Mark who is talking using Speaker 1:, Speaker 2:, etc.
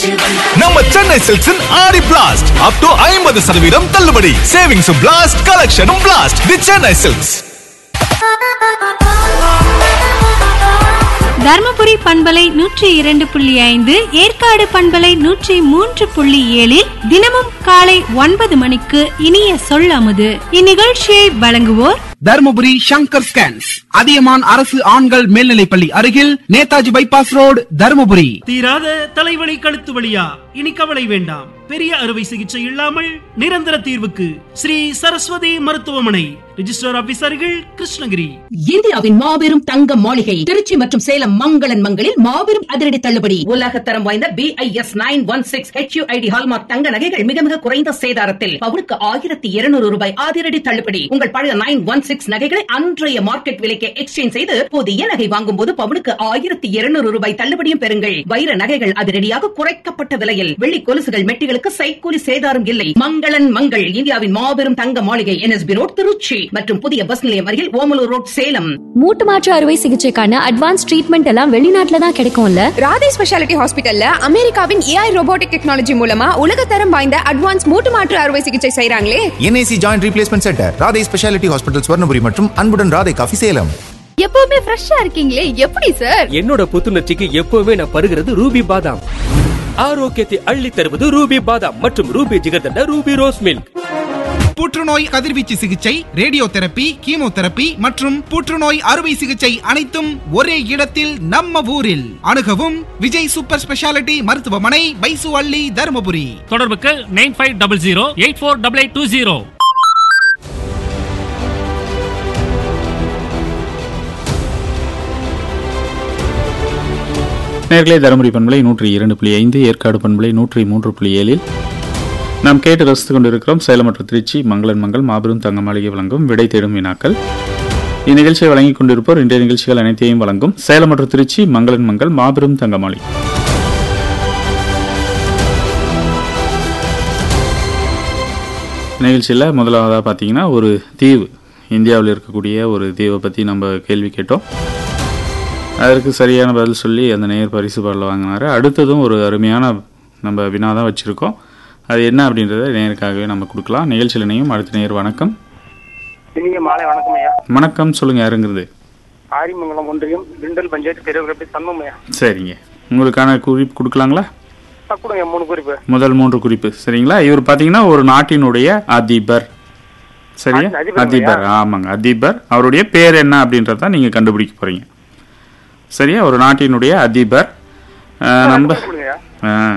Speaker 1: நம்ம சென்னை சில்க்ஸின் ஆடி blast up to ஐம்பது சதவீதம் தள்ளுபடி சேவிங்ஸும் பிளாஸ்ட் கலெக்ஷனும் blast the Chennai silks
Speaker 2: Dharmapuri பண்பலை நூற்றி இரண்டு புள்ளி ஐந்து ஏற்காடு பண்பலை நூற்றி மூன்று புள்ளி ஏழில் தினமும் காலை ஒன்பது மணிக்கு இனிய சொல்லாமது இந்நிகழ்ச்சியை வழங்குவோர்
Speaker 3: தருமபுரி சங்கர் ஸ்கேன்ஸ் அதியமான் அரசு ஆண்கள் மேல்நிலைப்பள்ளி அருகில் நேதாஜி பைபாஸ் ரோடு தருமபுரி
Speaker 4: தீராத தலைவலி கழுத்து வலியா இனி கவலை வேண்டாம் பெரிய அறுவை சிகிச்சை இல்லாமல் நிரந்தர தீர்வுக்கு ஸ்ரீ சரஸ்வதி மருத்துவமனை ரிஜிஸ்டர் ஆபீசர்கள் கிருஷ்ணகிரி
Speaker 5: இந்தியாவின் மாபெரும் தங்க மாளிகை திருச்சி மற்றும் சேலம் மங்களன் மங்களில் மாபெரும் அதிரடி தள்ளுபடி உலகத்தரம் வாய்ந்த B I S nine one six HUID hallmark தங்க நகைகள் மிக மிக குறைந்த சேதாரத்தில் பவுனுக்கு ஆயிரத்தி இருநூறு ரூபாய் அதிரடி தள்ளுபடி உங்கள் பழைய நைன் ஒன் சிக்ஸ் நகைகளை அன்றைய மார்க்கெட் விலைக்கு எக்ஸ்சேஞ்ச் செய்து புதிய நகை வாங்கும் போது பவுனுக்கு ஆயிரத்தி இருநூறு ரூபாய் தள்ளுபடியும் பெறுங்கள் வைர நகைகள் அதிரடியாக குறைக்கப்பட்ட விலையில் வெள்ளி கொலுசுகள் மெட்டிகளுக்கு சைக்கூலி சேதாரம் இல்லை மங்களன் மங்கள் இந்தியாவின் மாபெரும் தங்க மாளிகை என்எஸ்பி ரோட் திருச்சி மற்றும் புதிய பஸ் நிலையம் அருகில் ஓமலூர் ரோட் சேலம்
Speaker 6: மூட்டு மாற்று அறுவை சிகிச்சைக்கான அட்வான்ஸ் ட்ரீட்மெண்ட் எல்லாம் வெளிநாட்டுல தான் கிடைக்கும்ல
Speaker 7: ராதே ஸ்பெஷாலிட்டி ஹாஸ்பிட்டல்ல அமெரிக்காவின் ஏஐ ரோபோட்டிக் டெக்னாலஜி மூலமா உலகத்தரம் வாய்ந்த அட்வான்ஸ் மூட்டு மாற்று அறுவை சிகிச்சை செய்றாங்களே
Speaker 8: NIC joint replacement centre Radhai speciality hospital Swarnapuri மற்றும் அன்புடன் ராதை காஃபி சேலம்
Speaker 7: எப்பவுமே ஃப்ரெஷ்ஷா இருக்கீங்களே எப்படி சார்
Speaker 9: என்னோட புத்துணர்ச்சிக்கு எப்பவுமே நான் பருகிறது ரூபி பாதாம் ஆரோக்கியத்தை அள்ளி தருவது ரூபி பாதாம் மற்றும் Ruby jigarthanda Ruby rose milk
Speaker 3: புற்றுநோய் கதிர்வீச்சு சிகிச்சை ரேடியோ தெரப்பி கீமோதெரப்பி மற்றும் புற்றுநோய் அறுவை சிகிச்சை அனைத்தும் ஒரே இடத்தில் நம்ம ஊரில் அணுகவும் விஜய் சூப்பர் ஸ்பெஷாலிட்டி மருத்துவமனை பைசு அள்ளி தருமபுரி
Speaker 4: தொடர்புக்கு nine five double zero eight four double eight two zero
Speaker 10: நேர்களே தருமபுரி பண்பலை நூற்றி இரண்டு புள்ளி ஐந்து ஏற்காடு பண்பலை நூற்றி மூன்று புள்ளி ஏழில் நாம் கேட்டு ரசித்துக் கொண்டிருக்கிறோம் சேலம் மற்றும் திருச்சி மங்களன் மங்கள் மாபெரும் தங்க மாளிகை வழங்கும் விடை தேடும் வினாக்கள் இந்நிகழ்ச்சியை வழங்கிக் கொண்டிருப்போர் இன்றைய நிகழ்ச்சிகள் அனைத்தையும் வழங்கும் சேலம் மற்றும் திருச்சி மங்களன் மங்கள் மாபெரும் தங்க மாளிகை நிகழ்ச்சியில் முதலாவதாக பார்த்தீங்கன்னா ஒரு தீவு இந்தியாவில் இருக்கக்கூடிய ஒரு தீவை பற்றி நம்ம கேள்வி கேட்டோம் அதற்கு சரியான பதில் சொல்லி அந்த நேர் பரிசு பாடல வாங்கினாரு அடுத்ததும் ஒரு அருமையான நம்ம வினா தான் வச்சுருக்கோம் அது என்ன அப்படின்றத நேருக்காகவே நம்ம கொடுக்கலாம் நிகழ்ச்சியில் இணையும் அடுத்த நேர் வணக்கம்
Speaker 11: இனிய மாலை வணக்கம் ஐயா
Speaker 10: வணக்கம் சொல்லுங்கள் யாருங்கிறது
Speaker 11: ஆரிமங்கலம் ஒன்றியம் திண்டல் பஞ்சாயத்து பெரியவர்களை சண்முகம் ஐயா
Speaker 10: சரிங்க உங்களுக்கான குறிப்பு கொடுக்கலாங்களா
Speaker 11: ஆ, கொடுங்க மூணு குறிப்பு
Speaker 10: முதல் மூன்று குறிப்பு சரிங்களா இவர் பார்த்தீங்கன்னா ஒரு நாட்டினுடைய அதிபர் சரியா
Speaker 11: அதி- அதிபர்
Speaker 10: அதிபர் ஆமாங்க அதிபர் அவருடைய பேர் என்ன அப்படின்றத நீங்கள் கண்டுபிடிக்க போறீங்க சரியா ஒரு நாட்டினுடைய அதிபர் அஹ், நம்ம
Speaker 11: கொடுங்க ஐயா
Speaker 10: ஆ